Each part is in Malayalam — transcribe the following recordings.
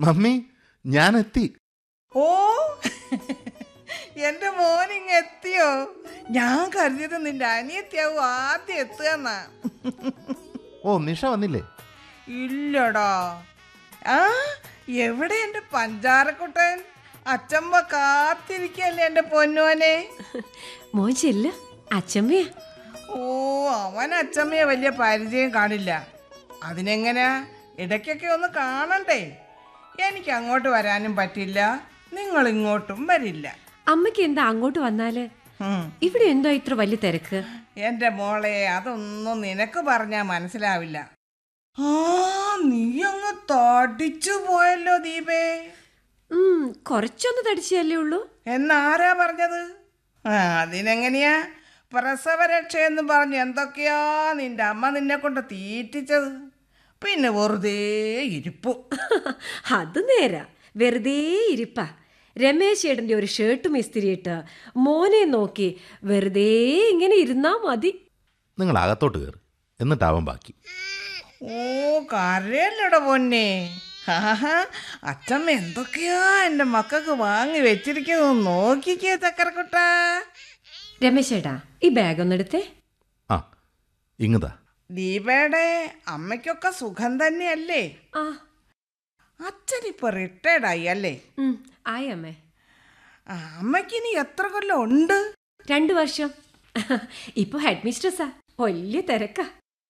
മമ്മി ഞാൻ എത്തി ഓ എന്റെ മോൻ ഇങ്ങ എത്തിയോ ഞാൻ കരുതിയത് നിന്റെ അനിയത്തിയാവും ആദ്യം എത്തുകന്നാ ഓ നിഷ വന്നില്ലേ ഇല്ലടാ ആ എവിടെ എന്റെ പഞ്ചാരക്കുട്ടൻ അച്ചമ്മ കാത്തിരിക്കല്ലേ എന്റെ പൊന്നോനെ മോൻ ചെല്ല് അച്ചമ്മയാ ഓ അവൻ അച്ചമ്മയെ വലിയ പരിചയം കാണില്ല അതിനെങ്ങനെയാ ഇടയ്ക്കൊക്കെ ഒന്ന് കാണണ്ടേ എനിക്ക് അങ്ങോട്ട് വരാനും പറ്റില്ല നിങ്ങൾ ഇങ്ങോട്ടും വരില്ല അമ്മയ്ക്ക് എന്താ അങ്ങോട്ട് വന്നാല് ഉം. ഇവിടെ എന്തോ ഇത്ര വലിയ തിരക്ക് എന്റെ മോളെ അതൊന്നും നിനക്ക് പറഞ്ഞാ മനസ്സിലാവില്ല ആ നീ അങ്ങ് തടിച്ചു പോയല്ലോ ദീപേ ഉം, കുറച്ചൊന്ന് തടിച്ചല്ലേ ഉള്ളൂ എന്നാരാ പറഞ്ഞത് ആ അതിനെങ്ങനെയാ പ്രസവരക്ഷ എന്ന് പറഞ്ഞ് എന്തൊക്കെയാ നിന്റെ അമ്മ നിന്നെ കൊണ്ട് തീറ്റിച്ചത് പിന്നെ വെറുതെ ഇരിപ്പു അത് നേരാ വെറുതെ ഇരിപ്പാ രമേശ് ഏട്ടൻ്റെ ഒരു ഷർട്ടും ഇസ്തിരിയിട്ട് മോനെ നോക്കി വെറുതെ ഇങ്ങനെ ഇരുന്നാ മതി നിങ്ങൾ അകത്തോട്ട് കയറി എന്നിട്ടാവാൻ ബാക്കി ഓ കരയല്ലട പൊന്നെ ആഹാ അച്ഛമ്മ എന്തൊക്കെയാ എൻ്റെ മക്കൾക്ക് വാങ്ങി വെച്ചിരിക്കുന്നത് നോക്കിക്കേ ചക്കരക്കുട്ട രമേശ് ഏട്ടാ ഈ ബാഗ് ഒന്നെടുത്തേ ആ ഇങ്ങതാ ദീപയുടെ അമ്മയ്ക്കൊക്കെ സുഖം തന്നെയല്ലേ ആ അച്ഛനിപ്പോ റിട്ടയർഡ് ആയി അല്ലേ ഉം, ആയി അമ്മേ ആ, അമ്മയ്ക്കിനി എത്ര കൊല്ലം ഉണ്ട് രണ്ടു വർഷം ഇപ്പൊ ഹെഡ് മിസ്ട്രസ്സാ വലിയ തിരക്കാ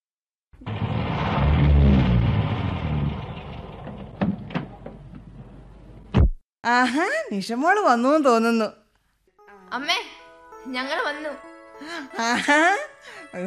ആഹാ നിഷമോള് വന്നു എന്ന് തോന്നുന്നു അമ്മേ ഞങ്ങൾ വന്നു ആഹാ